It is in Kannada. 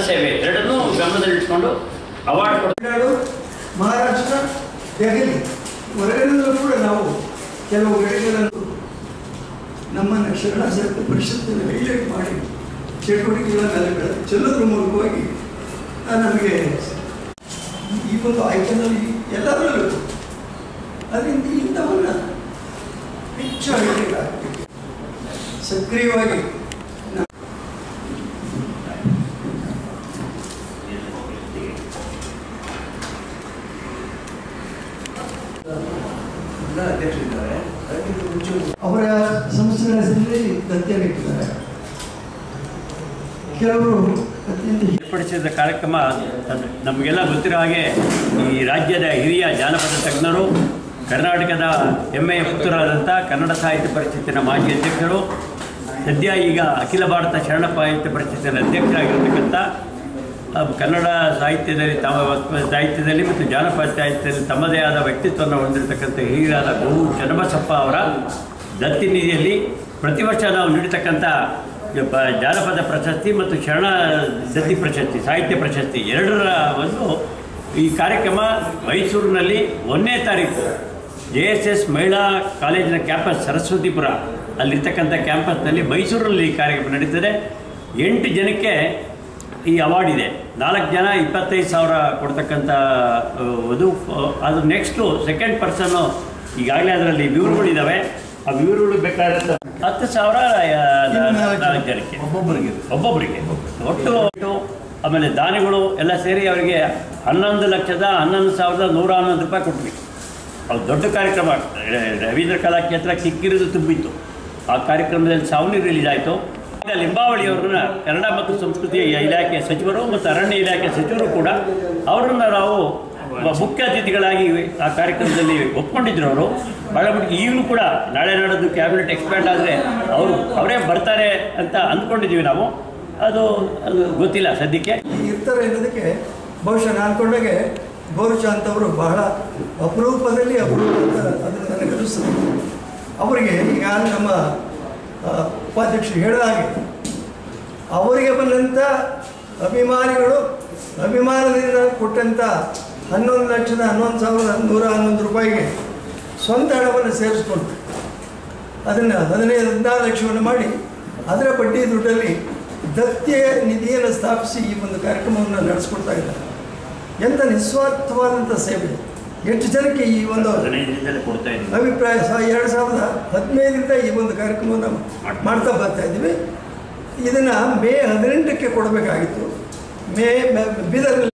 ಜನಸೇವೆ ಎರಡನ್ನೂ ಗಮನದಲ್ಲಿಟ್ಕೊಂಡು ಅವಾರ್ಡ್ ಕೊಡ್ತಾರೆ ತಮಿಳುನಾಡು ಮಹಾರಾಷ್ಟ್ರ ದೆಹಲಿ ಹೊರಗಡೆಯಲ್ಲೂ ಕೂಡ ನಾವು ಕೆಲವು ಗಳಿಗೆಗಳನ್ನು ನಮ್ಮನ್ನು ಶರಣ ಸೇರ್ಪ ಪರಿಷತ್ತನ್ನು ಹೈಲೈಟ್ ಮಾಡಿ ಚಟುವಟಿಕೆಗಳನ್ನೆಲ್ಲ ಬೆಳೆದು ಚೆಲ್ಲೋದ್ರ ಮೂಲಕವಾಗಿ ಆ, ನಮಗೆ ಈ ಒಂದು ಆಯ್ಕೆನಲ್ಲಿ ಎಲ್ಲದರಲ್ಲೂ ಅದರಿಂದ ಇಂಥವನ್ನ ಹೆಚ್ಚು ಹೈಲೈಟ್ ಆಗಬೇಕು ಸಕ್ರಿಯವಾಗಿ ನಾವು ಎಲ್ಲ ಅಧ್ಯಕ್ಷರಿದ್ದಾರೆ ಅದಕ್ಕಿಂತ ಮುಂಚೆ ಅವರ ಸಂಸ್ಥೆಗಳ ಹೆಸರಲ್ಲಿ ದತ್ತಿಯನ್ನು ಇಟ್ಟಿದ್ದಾರೆ ಕೆಲವರು ಅತ್ಯಂತ ಏರ್ಪಡಿಸಿದ ಕಾರ್ಯಕ್ರಮ ಅದು ನಮಗೆಲ್ಲ ಗೊತ್ತಿರೋ ಹಾಗೆ ಈ ರಾಜ್ಯದ ಹಿರಿಯ ಜಾನಪದ ತಜ್ಞರು ಕರ್ನಾಟಕದ ಹೆಮ್ಮೆಯ ಪುತ್ರರಾದಂಥ ಕನ್ನಡ ಸಾಹಿತ್ಯ ಪರಿಷತ್ತಿನ ಮಾಜಿ ಅಧ್ಯಕ್ಷರು ಸದ್ಯ ಈಗ ಅಖಿಲ ಭಾರತ ಶರಣ ಸಾಹಿತ್ಯ ಪರಿಷತ್ತಿನ ಅಧ್ಯಕ್ಷರಾಗಿರ್ತಕ್ಕಂಥ ಆ, ಕನ್ನಡ ಸಾಹಿತ್ಯದಲ್ಲಿ ತಮ್ಮ ಸಾಹಿತ್ಯದಲ್ಲಿ ಮತ್ತು ಜಾನಪದ ಸಾಹಿತ್ಯದಲ್ಲಿ ತಮ್ಮದೇ ಆದ ವ್ಯಕ್ತಿತ್ವವನ್ನು ಹೊಂದಿರತಕ್ಕಂಥ ಹಿರಿಯರಾದ ಬಹು ಚನ್ನಬಸಪ್ಪ ಅವರ ದತ್ತಿ ನಿಧಿಯಲ್ಲಿ ಪ್ರತಿ ವರ್ಷ ನಾವು ನೀಡತಕ್ಕಂಥ ಪ- ಜಾನಪದ ಪ್ರಶಸ್ತಿ ಮತ್ತು ಶರಣ ದತ್ತಿ ಪ್ರಶಸ್ತಿ ಸಾಹಿತ್ಯ ಪ್ರಶಸ್ತಿ ಎರಡರ ಒಂದು ಈ ಕಾರ್ಯಕ್ರಮ ಮೈಸೂರಿನಲ್ಲಿ ಒಂದನೇ ತಾರೀಕು ಜೆ ಎಸ್ ಎಸ್ ಮಹಿಳಾ ಕಾಲೇಜಿನ ಕ್ಯಾಂಪಸ್ ಸರಸ್ವತಿಪುರ ಅಲ್ಲಿರ್ತಕ್ಕಂಥ ಕ್ಯಾಂಪಸ್ನಲ್ಲಿ ಮೈಸೂರಿನಲ್ಲಿ ಈ ಕಾರ್ಯಕ್ರಮ ನಡೀತದೆ ಎಂಟು ಜನಕ್ಕೆ ಈ ಅವಾರ್ಡ್ ಇದೆ ನಾಲ್ಕು ಜನ ಇಪ್ಪತ್ತೈದು ಸಾವಿರ ಕೊಡ್ತಕ್ಕಂಥ ಆ, ಅದು ಆ, ಅದು ನೆಕ್ಸ್ಟು ಸೆಕೆಂಡ್ ಪರ್ಸನ್ನು ಈಗಾಗಲೇ ಅದರಲ್ಲಿ ವ್ಯೂರ್ಗಳಿದ್ದಾವೆ ಆ ವ್ಯೂರ್ಗಳು ಬೇಕಾದಂಥ ಹತ್ತು ಸಾವಿರ ಆ, ನಾ- ನಾಲ್ಕು ಜನಕ್ಕೆ ಒಬ್ಬೊಬ್ಬರಿಗೆ ಒಬ್ಬೊಬ್ಬರಿಗೆ ಒಟ್ಟು ಒಟ್ಟು ಆಮೇಲೆ ದಾನಿಗಳು ಎಲ್ಲ ಸೇರಿ ಅವರಿಗೆ ಹನ್ನೊಂದು ಲಕ್ಷದ ಹನ್ನೊಂದು ಸಾವಿರದ ನೂರ ಹನ್ನೊಂದು ರೂಪಾಯಿ ಕೊಟ್ವಿ ಅದು ದೊಡ್ಡ ಕಾರ್ಯಕ್ರಮ ರ- ರವೀಂದ್ರ ಕಲಾಕ್ಷೇತ್ರ ಕಿಕ್ಕಿರಿದು ತುಂಬಿತ್ತು ಆ ಕಾರ್ಯಕ್ರಮದಲ್ಲಿ ಸಾವನಿ ರಿಲೀಸ್ ಆಯಿತು ಈಗ ಲಿಂಬಾವಳಿಯವ್ರನ್ನ ಕನ್ನಡ ಮತ್ತು ಸಂಸ್ಕೃತಿ ಇಲಾಖೆ ಸಚಿವರು ಮತ್ತು ಅರಣ್ಯ ಇಲಾಖೆ ಸಚಿವರು ಕೂಡ ಅವರನ್ನ ನಾವು ಒಬ್ಬ ಮುಖ್ಯ ಅತಿಥಿಗಳಾಗಿ ಆ ಕಾರ್ಯಕ್ರಮದಲ್ಲಿ ಒಪ್ಕೊಂಡಿದ್ರು ಅವರು ಭಾಳ ಮಟ್ಟಿಗೆ ಈಗಲೂ ಕೂಡ ನಾಳೆ ನಾಡೋದು ಕ್ಯಾಬಿನೆಟ್ ಎಕ್ಸ್ಪ್ಯಾಂಡ್ ಆದರೆ ಅವರು ಅವರೇ ಬರ್ತಾರೆ ಅಂತ ಅಂದ್ಕೊಂಡಿದ್ದೀವಿ ನಾವು ಅದು ಅದು ಗೊತ್ತಿಲ್ಲ ಸದ್ಯಕ್ಕೆ ಇರ್ತಾರೆ ಅನ್ನೋದಕ್ಕೆ ಬಹುಶಃ ನಾನು ಕೊಂಡಾಗೆ ಗೋರುಚಾಂತ್ ಅವರು ಬಹಳ ಅಪರೂಪದಲ್ಲಿ ಅಪರೂಪ ಅಂತ ಅದನ್ನು ನನಗೆ ಅನಿಸ್ತದೆ ಅವರಿಗೆ ಈಗ ನಮ್ಮ ಆ, ಉಪಾಧ್ಯಕ್ಷರು ಹೇಳಿದ ಹಾಗೆ ಅವರಿಗೆ ಬಂದಂಥ ಅಭಿಮಾನಿಗಳು ಅಭಿಮಾನದಿಂದ ಕೊಟ್ಟಂಥ ಹನ್ನೊಂದು ಲಕ್ಷದ ಹನ್ನೊಂದು ಸಾವಿರದ ನೂರ ಹನ್ನೊಂದು ರೂಪಾಯಿಗೆ ಸ್ವಂತ ಹಣವನ್ನು ಸೇರಿಸ್ಕೊಂಡು ಅದನ್ನು ಹದಿನೈದು ಹದಿನಾರು ಲಕ್ಷವನ್ನು ಮಾಡಿ ಅದರ ಬಡ್ಡಿ ದುಡ್ಡಲ್ಲಿ ದತ್ಯ ನಿಧಿಯನ್ನು ಸ್ಥಾಪಿಸಿ ಈ ಒಂದು ಕಾರ್ಯಕ್ರಮವನ್ನು ನಡೆಸ್ಕೊಡ್ತಾ ಇದ್ದಾರೆ ಎಂಥ ನಿಸ್ವಾರ್ಥವಾದಂಥ ಸೇವೆ ಎಷ್ಟು ಜನಕ್ಕೆ ಈ ಒಂದು ಹದಿನೈದರಿಂದಲೇ ಕೊಡ್ತಾ ಇದ್ದೀವಿ ಅಭಿಪ್ರಾಯ ಸಹ ಎರಡು ಸಾವಿರದ ಹದಿನೈದರಿಂದ ಈ ಒಂದು ಕಾರ್ಯಕ್ರಮವನ್ನು ಮಾಡ್ತಾ ಬರ್ತಾ ಇದ್ದೀವಿ ಇದನ್ನು ಮೇ ಹದಿನೆಂಟಕ್ಕೆ ಕೊಡಬೇಕಾಗಿತ್ತು ಮೇ ಮೇ- ಬೀದರ್ನಲ್ಲಿ